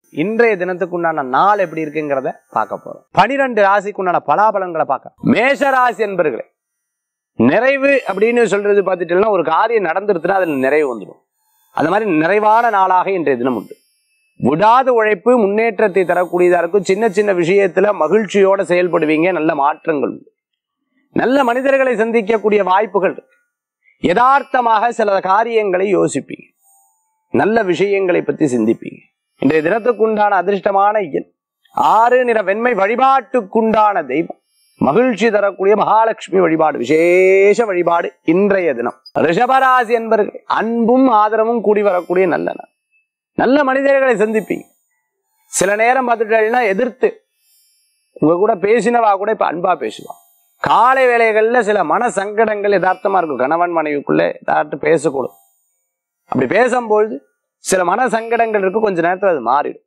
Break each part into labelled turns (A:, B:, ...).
A: இன்றைய தினத்துக்கு உண்டான நாள் எப்படி இருக்குங்கிறத பார்க்க போறோம் பனிரெண்டு ராசிக்கு உண்டான பலாபலங்களை பார்க்க மேஷ ராசி என்பர்களே நிறைவு அப்படின்னு சொல்றது பார்த்துட்டீங்கன்னா ஒரு காரியம் நடந்துருச்சுன்னா அதுல நிறைவு வந்துடும் அந்த மாதிரி நிறைவான நாளாக இன்றைய தினம் உண்டு விடாத உழைப்பு முன்னேற்றத்தை தரக்கூடியதா இருக்கும் சின்ன சின்ன விஷயத்துல மகிழ்ச்சியோட செயல்படுவீங்க நல்ல மாற்றங்கள் உண்டு நல்ல மனிதர்களை சந்திக்கக்கூடிய வாய்ப்புகள் இருக்கு. யதார்த்தமாக சில காரியங்களை யோசிப்பீங்க நல்ல விஷயங்களை பத்தி சிந்திப்பீங்க இன்றைய தினத்துக்குண்டான அதிர்ஷ்டமான எண் ஆறு நிற வெண்மை வழிபாட்டுக்குண்டான தெய்வம் மகிழ்ச்சி தரக்கூடிய மகாலட்சுமி வழிபாடு விசேஷ வழிபாடு இன்றைய தினம் ரிஷபராசி என்பர்கள் அன்பும் ஆதரவும் கூடி வரக்கூடிய நல்ல நாள் நல்ல மனிதர்களை சந்திப்பீங்க சில நேரம் பார்த்துட்டேன்னா எதிர்த்து உங்க கூட பேசினவா கூட இப்ப அன்பா பேசுவா காலை வேளைகள்ல சில மன சங்கடங்கள் யதார்த்தமா இருக்கும் கணவன் மனைவிக்குள்ள யதார்த்தம் பேசக்கூடும் அப்படி பேசும்பொழுது சில மன சங்கடங்கள் இருக்கு கொஞ்ச நேரத்துல அது மாறிடும்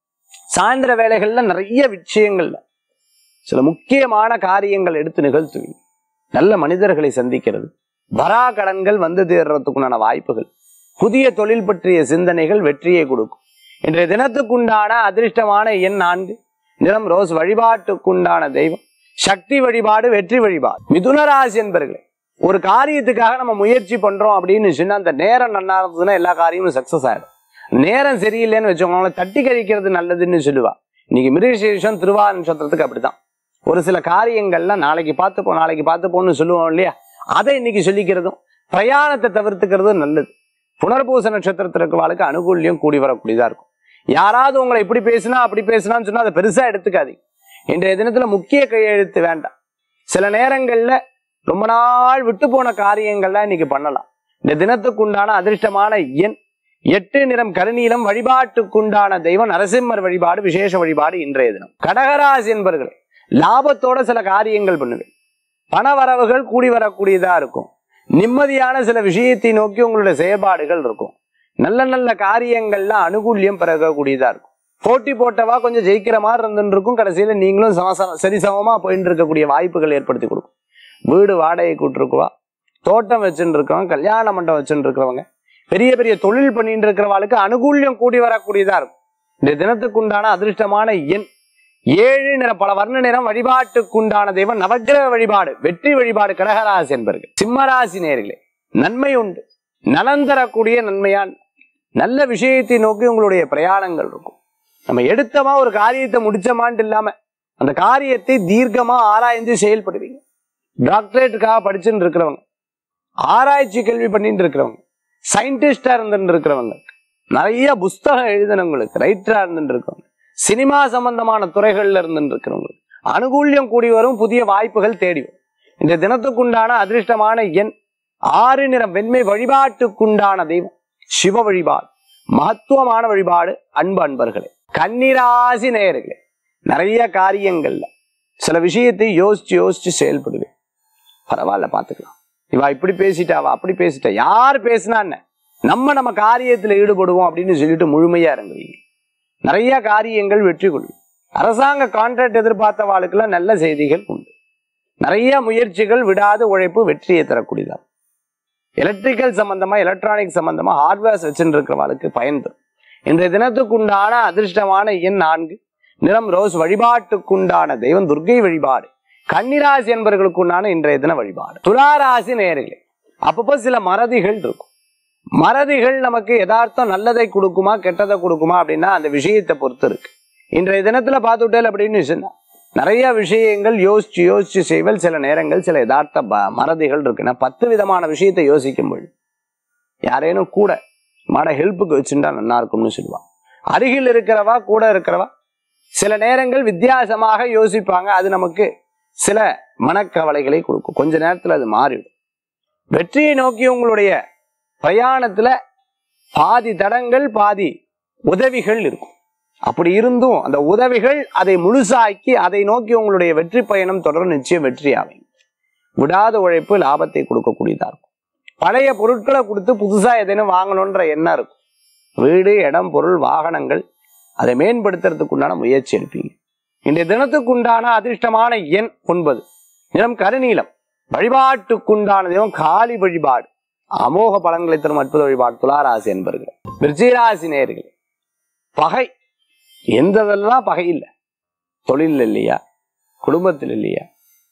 A: சாயந்தர வேளைகள்ல நிறைய விஷயங்கள்ல சில முக்கியமான காரியங்கள் எடுத்து நிகழ்த்துவீங்க நல்ல மனிதர்களை சந்திக்கிறது வரா கடன்கள் வந்து தேர்றதுக்குண்டான வாய்ப்புகள் புதிய தொழில் பற்றிய சிந்தனைகள் வெற்றியை கொடுக்கும் இன்றைய தினத்துக்குண்டான அதிர்ஷ்டமான எண் நான்கு நிறம் ரோஸ் வழிபாட்டுக்குண்டான தெய்வம் சக்தி வழிபாடு வெற்றி வழிபாடு மிதுன ராசி என்பர்களே ஒரு காரியத்துக்காக நம்ம முயற்சி பண்றோம் அப்படின்னு சொன்னா அந்த நேரம் நல்லா இருந்ததுன்னா எல்லா காரியமும் சக்சஸ் ஆயிடும் நேரம் சரியில்லைன்னு வச்சுக்கோங்களேன் தட்டி கழிக்கிறது நல்லதுன்னு சொல்லுவா இன்னைக்கு மிருகசேஷம் திருவா நட்சத்திரத்துக்கு அப்படிதான் ஒரு சில காரியங்கள்லாம் நாளைக்கு பார்த்துப்போம் நாளைக்கு பார்த்துப்போம்னு சொல்லுவோம் இல்லையா அதை இன்னைக்கு சொல்லிக்கிறதும் பிரயாணத்தை தவிர்த்துக்கிறதும் நல்லது புனர்பூச நட்சத்திரத்திற்கு வாழ்க்கை அனுகூல்யம் கூடி வரக்கூடியதா இருக்கும் யாராவது உங்களை இப்படி பேசினா அப்படி பேசினான்னு சொன்னா அதை பெருசா எடுத்துக்காதீங்க இன்றைய தினத்துல முக்கிய கையெழுத்து வேண்டாம் சில நேரங்கள்ல ரொம்ப நாள் விட்டு போன காரியங்கள்லாம் இன்னைக்கு பண்ணலாம் இந்த தினத்துக்குண்டான அதிர்ஷ்டமான எண் எட்டு நிறம் கருநீலம் வழிபாட்டுக்குண்டான தெய்வம் நரசிம்மர் வழிபாடு விசேஷ வழிபாடு இன்றைய தினம் கடகராசி என்பர்களே லாபத்தோட சில காரியங்கள் பண்ணுவேன் பண வரவுகள் கூடி வரக்கூடியதா இருக்கும் நிம்மதியான சில விஷயத்தை நோக்கி உங்களுடைய செயல்பாடுகள் இருக்கும் நல்ல நல்ல காரியங்கள்லாம் அனுகூல்யம் பிறக்கக்கூடியதா இருக்கும் போட்டி போட்டவா கொஞ்சம் ஜெயிக்கிற மாதிரி இருந்துட்டு இருக்கும் கடைசியில நீங்களும் சமசம சரிசமமா போயிட்டு இருக்கக்கூடிய வாய்ப்புகள் ஏற்படுத்தி கொடுக்கும் வீடு வாடகை கூட்டிருக்குவா தோட்டம் வச்சுட்டு இருக்கவங்க கல்யாண மண்டபம் வச்சுட்டு இருக்கிறவங்க பெரிய பெரிய தொழில் பண்ணிட்டு இருக்கிறவாளுக்கு அனுகூல்யம் கூடி வரக்கூடியதா இருக்கும் இந்த தினத்துக்குண்டான அதிர்ஷ்டமான எண் ஏழு நிற பல வர்ண நிறம் வழிபாட்டுக்குண்டான தெய்வம் நவக்கிரக வழிபாடு வெற்றி வழிபாடு கடகராசி என்பர்கள் சிம்மராசி நேர்களே நன்மை உண்டு நலன் தரக்கூடிய நன்மையான் நல்ல விஷயத்தை நோக்கி உங்களுடைய பிரயாணங்கள் இருக்கும் நம்ம எடுத்தமா ஒரு காரியத்தை முடிச்சமான்ட்டு இல்லாம அந்த காரியத்தை தீர்க்கமா ஆராய்ந்து செயல்படுவீங்க டாக்டரேட்டுக்காக படிச்சுட்டு இருக்கிறவங்க ஆராய்ச்சி கல்வி பண்ணிட்டு இருக்கிறவங்க சயின்டிஸ்டா இருந்துட்டு இருக்கிறவங்க நிறைய புஸ்தகம் எழுதினவங்களுக்கு ரைட்டரா இருந்துட்டு இருக்கவங்க சினிமா சம்பந்தமான துறைகள்ல இருந்துட்டு இருக்கிறவங்களுக்கு அனுகூல்யம் கூடி வரும் புதிய வாய்ப்புகள் தேடி வரும் இந்த தினத்துக்குண்டான அதிர்ஷ்டமான எண் ஆறு நிறம் வெண்மை வழிபாட்டுக்குண்டான தெய்வம் சிவ வழிபாடு மகத்துவமான வழிபாடு அன்பு அன்பர்களே கன்னிராசி நேயர்களே நிறைய காரியங்கள்ல சில விஷயத்தை யோசிச்சு யோசிச்சு செயல்படுவேன் பரவாயில்ல பாத்துக்கலாம் இவா இப்படி பேசிட்டாவா அப்படி பேசிட்டா யார் பேசினா என்ன நம்ம நம்ம காரியத்துல ஈடுபடுவோம் அப்படின்னு சொல்லிட்டு முழுமையா இறங்குவீங்க நிறைய காரியங்கள் வெற்றி கொள்ளும் அரசாங்க கான்ட்ராக்ட் எதிர்பார்த்த வாழ்க்கெல்லாம் நல்ல செய்திகள் உண்டு நிறைய முயற்சிகள் விடாத உழைப்பு வெற்றியை தரக்கூடியதா எலக்ட்ரிக்கல் சம்பந்தமா எலக்ட்ரானிக் சம்பந்தமா ஹார்ட்வேர்ஸ் வச்சுட்டு இருக்கிறவளுக்கு பயன் தரும் இன்றைய தினத்துக்குண்டான அதிர்ஷ்டமான எண் நான்கு நிறம் ரோஸ் வழிபாட்டுக்குண்டான தெய்வம் துர்க்கை வழிபாடு கன்னிராசி என்பவர்களுக்குண்டான இன்றைய தின வழிபாடு துளாராசி நேர்களே அப்பப்போ சில மறதிகள் இருக்கும் மறதிகள் நமக்கு யதார்த்தம் நல்லதை கொடுக்குமா கெட்டதை கொடுக்குமா அப்படின்னா அந்த விஷயத்தை பொறுத்து இருக்கு இன்றைய தினத்துல பார்த்துட்டேன் அப்படின்னு சொன்னா நிறைய விஷயங்கள் யோசிச்சு யோசிச்சு செய்வல் சில நேரங்கள் சில யதார்த்த ப- மறதிகள் இருக்கு நான் பத்து விதமான விஷயத்தை யோசிக்கும் பொழுது யாரேனும் கூட மாட ஹெல்ப்புக்கு வச்சுட்டா நல்லா இருக்கும்னு சொல்லுவான் அருகில் இருக்கிறவா கூட இருக்கிறவா சில நேரங்கள் வித்தியாசமாக யோசிப்பாங்க அது நமக்கு சில மனக்கவலைகளை கொடுக்கும் கொஞ்ச நேரத்துல அது மாறிடும் வெற்றியை நோக்கி உங்களுடைய பிரயாணத்துல பாதி தடங்கள் பாதி உதவிகள் இருக்கும் அப்படி இருந்தும் அந்த உதவிகள் அதை முழுசாக்கி அதை நோக்கி உங்களுடைய வெற்றி பயணம் தொடர் நிச்சயம் வெற்றி ஆகும் விடாத உழைப்பு லாபத்தை கொடுக்கக்கூடியதா இருக்கும் பழைய பொருட்களை கொடுத்து புதுசா எதேனும் வாங்கணுன்ற எண்ணம் இருக்கும் வீடு இடம் பொருள் வாகனங்கள் அதை மேம்படுத்துறதுக்கு உண்டான முயற்சி எடுப்பீங்க இன்றைய தினத்துக்குண்டான அதிர்ஷ்டமான எண் ஒன்பது நிறம் கருநீலம் வழிபாட்டுக்குண்டான தெய்வம் காளி வழிபாடு அமோக பலன்களை தரும் அற்புத வழிபாடு துளாராசி என்பர்கள் விருச்சிகராசி நேர்களே பகை எந்ததெல்லாம் பகை இல்லை தொழில் இல்லையா குடும்பத்தில் இல்லையா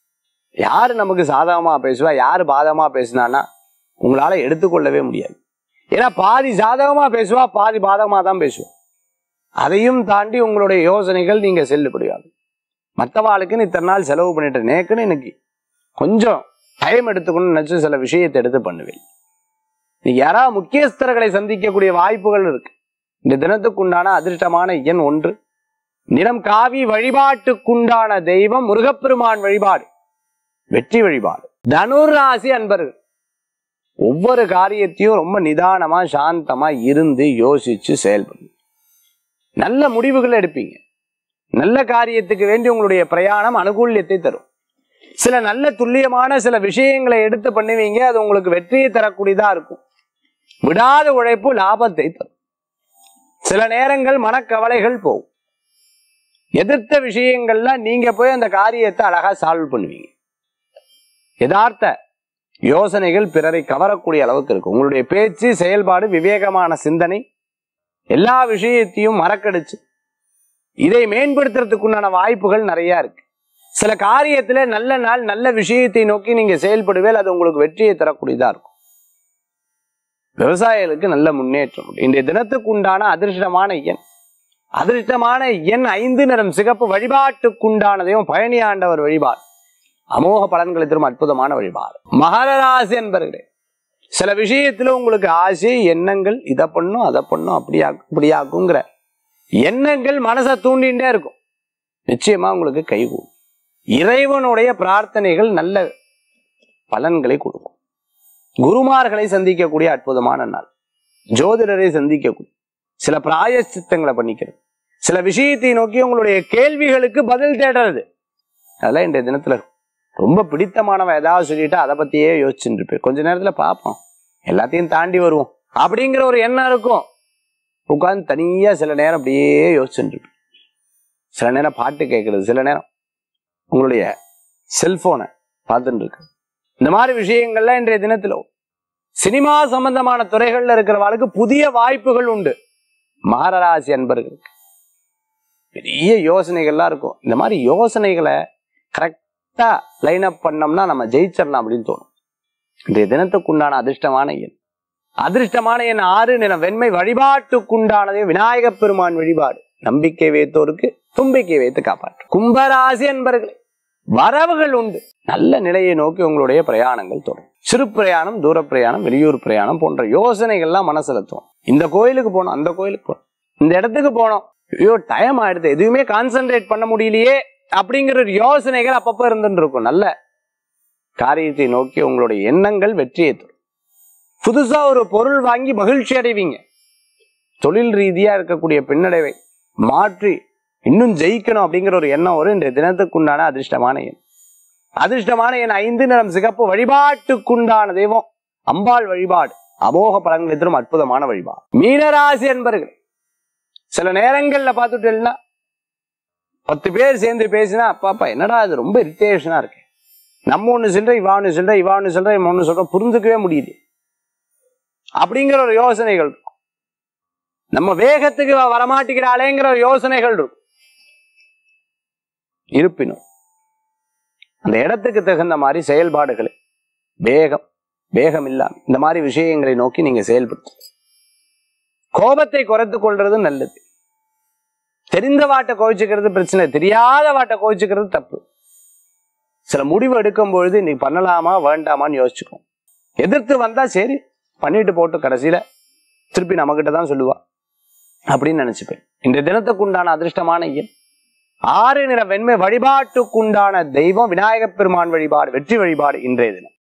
A: யாரு நமக்கு சாதகமா பேசுவா யாரு பாதகமா பேசினான்னா உங்களால எடுத்துக்கொள்ளவே முடியாது ஏன்னா பாதி சாதகமா பேசுவா பாதி பாதகமா தான் பேசுவா அதையும் தாண்டி உங்களுடைய யோசனைகள் நீங்க செல்லுபடியாது மற்றவாளுக்குன்னு இத்தனை நாள் செலவு பண்ணிட்டு நேக்குன்னு இன்னைக்கு கொஞ்சம் டைம் எடுத்துக்கணும்னு நினைச்சு சில விஷயத்தை எடுத்து பண்ணுவேன் நீ யாராவது முக்கியஸ்தர்களை சந்திக்கக்கூடிய வாய்ப்புகள் இருக்கு இந்த தினத்துக்கு உண்டான அதிர்ஷ்டமான எண் ஒன்று நிறம் காவி வழிபாட்டுக்குண்டான தெய்வம் முருகப்பெருமான் வழிபாடு வெற்றி வழிபாடு தனுர் ராசி அன்பர்கள் ஒவ்வொரு காரியத்தையும் ரொம்ப நிதானமா சாந்தமா இருந்து யோசிச்சு செயல்படும் நல்ல முடிவுகள் எடுப்பீங்க நல்ல காரியத்துக்கு வேண்டி உங்களுடைய பிரயாணம் அனுகூல்யத்தை தரும் சில நல்ல துல்லியமான சில விஷயங்களை எடுத்து பண்ணுவீங்க அது உங்களுக்கு வெற்றியை தரக்கூடியதா இருக்கும் விடாத உழைப்பு லாபத்தை தரும் சில நேரங்கள் மனக்கவலைகள் போகும் எதிர்த்த விஷயங்கள்லாம் நீங்க போய் அந்த காரியத்தை அழகா சால்வ் பண்ணுவீங்க யதார்த்த யோசனைகள் பிறரை கவரக்கூடிய அளவுக்கு இருக்கும் உங்களுடைய பேச்சு செயல்பாடு விவேகமான சிந்தனை எல்லா விஷயத்தையும் மறக்கடிச்சு இதை மேம்படுத்துறதுக்குண்டான வாய்ப்புகள் நிறைய இருக்கு சில காரியத்துல நல்ல நாள் நல்ல விஷயத்தை நோக்கி நீங்க செயல்படுவேல் அது உங்களுக்கு வெற்றியை தரக்கூடியதா இருக்கும் விவசாயிகளுக்கு நல்ல முன்னேற்றம் உண்டு. இன்றைய தினத்துக்கு உண்டான அதிர்ஷ்டமான எண் அதிர்ஷ்டமான எண் ஐந்து நிறம் சிகப்பு வழிபாட்டுக்குண்டானதையும் பழனி ஆண்டவர் வழிபாடு அமோக பலன்களை தரும் அற்புதமான வழிபாடு மகர ராசி என்பர்களே சில விஷயத்துல உங்களுக்கு ஆசை எண்ணங்கள் இதை பண்ணும் அதை பண்ணும் அப்படியாக்கும் இப்படியாக்குங்கிற எண்ணங்கள் மனசை தூண்டிகிட்டே இருக்கும் நிச்சயமா உங்களுக்கு கைகூடும் இறைவனுடைய பிரார்த்தனைகள் நல்ல பலன்களை கொடுக்கும் குருமார்களை சந்திக்கக்கூடிய அற்புதமான நாள் ஜோதிடரை சந்திக்கக்கூடிய சில பிராயச்சித்தங்களை பண்ணிக்கிறது சில விஷயத்தை நோக்கி உங்களுடைய கேள்விகளுக்கு பதில் தேடுறது அதெல்லாம் இன்றைய தினத்துல இருக்கும். ரொம்ப பிடித்தமானவன் ஏதாவது சொல்லிட்டு அதை பத்தியே யோசிச்சுட்டு இருப்பேன் கொஞ்ச நேரத்துல பார்ப்போம் எல்லாத்தையும் தாண்டி வருவோம் அப்படிங்கிற ஒரு எண்ணம் இருக்கும் உட்கார்ந்து தனியா சில நேரம் அப்படியே யோசிச்சுட்டு இருப்பேன் சில நேரம் பாட்டு கேட்கறது சில நேரம் உங்களுடைய செல்போனை பார்த்துட்டு இருக்கு இந்த மாதிரி விஷயங்கள்லாம் இன்றைய தினத்துல சினிமா சம்பந்தமான துறைகள்ல இருக்கிறவர்களுக்கு புதிய வாய்ப்புகள் உண்டு மகராசி அன்பர்களுக்கு பெரிய யோசனைகள்லாம் இருக்கும் இந்த மாதிரி யோசனைகளை கரெக்டா லைன் அப் பண்ணோம்னா நம்ம ஜெயிச்சிடலாம் அப்படின்னு தோணும் இன்றைய தினத்துக்குண்டான அதிர்ஷ்டமான எண் அதிர்ஷ்டமான எண் ஆறு நிறம் வெண்மை வழிபாட்டுக்குண்டானதே விநாயகப் பெருமான் வழிபாடு நம்பிக்கை வைத்தோருக்கு தும்பிக்கை வைத்து காப்பாற்றும் கும்பராசி என்பர்களே வரவுகள் உண்டு நல்ல நிலையை நோக்கி உங்களுடைய பிரயாணங்கள் தொடரும் சிறு பிரயாணம் தூர பிரயாணம் வெளியூர் பிரயாணம் போன்ற யோசனைகள்லாம் மனசுல தோணும் இந்த கோயிலுக்கு போனோம் அந்த கோயிலுக்கு போனோம் இந்த இடத்துக்கு போனோம் ஐயோ டைம் ஆயிடுது எதுவுமே கான்சென்ட்ரேட் பண்ண முடியலையே அப்படிங்கிற ஒரு யோசனைகள் அப்பப்ப இருந்துட்டு இருக்கும் நல்ல காரியத்தை நோக்கி உங்களுடைய எண்ணங்கள் வெற்றியை தரும் புதுசா ஒரு பொருள் வாங்கி மகிழ்ச்சி அடைவீங்க தொழில் ரீதியா இருக்கக்கூடிய பின்னடைவை மாற்றி இன்னும் ஜெயிக்கணும் அப்படிங்கிற ஒரு எண்ணம் வரும் இன்றைய தினத்துக்குண்டான அதிர்ஷ்டமான எண் அதிர்ஷ்டமான எண் ஐந்து நிறம் சிகப்பு வழிபாட்டுக்குண்டான தெய்வம் அம்பாள் வழிபாடு அமோக பலன்களை தரும் அற்புதமான வழிபாடு மீனராசி என்பர்கள் சில நேரங்கள்ல பார்த்துட்டேன்னா பத்து பேர் சேர்ந்து பேசினா அப்பாப்பா என்னடா இது ரொம்ப இரிட்டேஷனா இருக்கு நம்ம ஒண்ணு சொல்ற இவா ஒண்ணு சொல்ற இவா ஒண்ணு சொல்ற இவன் ஒண்ணு சொல்ற புரிஞ்சுக்கவே முடியுது அப்படிங்கிற ஒரு யோசனைகள் இருக்கும் நம்ம வேகத்துக்கு இவ வரமாட்டேங்கிறாளேங்கிற ஒரு யோசனைகள் இருக்கும் இருப்பினும் அந்த இடத்துக்கு தகுந்த மாதிரி செயல்பாடுகளை வேகம் வேகம் இல்லாம இந்த மாதிரி விஷயங்களை நோக்கி நீங்க செயல்படுத்து கோபத்தை குறைத்துக் கொள்றது நல்லது தெரிந்த வாட்டை கோவிச்சுக்கிறது பிரச்சனை இல்லை. தெரியாத வாட்டை கோவிச்சுக்கிறது தப்பு சில முடிவு எடுக்கும் பொழுது நீ பண்ணலாமா வேண்டாமான்னு யோசிச்சுக்கோ எதிர்த்து வந்தா சரி பண்ணிட்டு போட்டு கடைசியில திருப்பி நம்மகிட்ட தான் சொல்லுவா அப்படின்னு நினைச்சுப்பேன் இந்த தினத்துக்குண்டான அதிர்ஷ்டமான எண் ஆறு நிற வெண்மை வழிபாட்டுக்குண்டான தெய்வம் விநாயகப் பெருமான் வழிபாடு வெற்றி வழிபாடு இன்றைய தினம்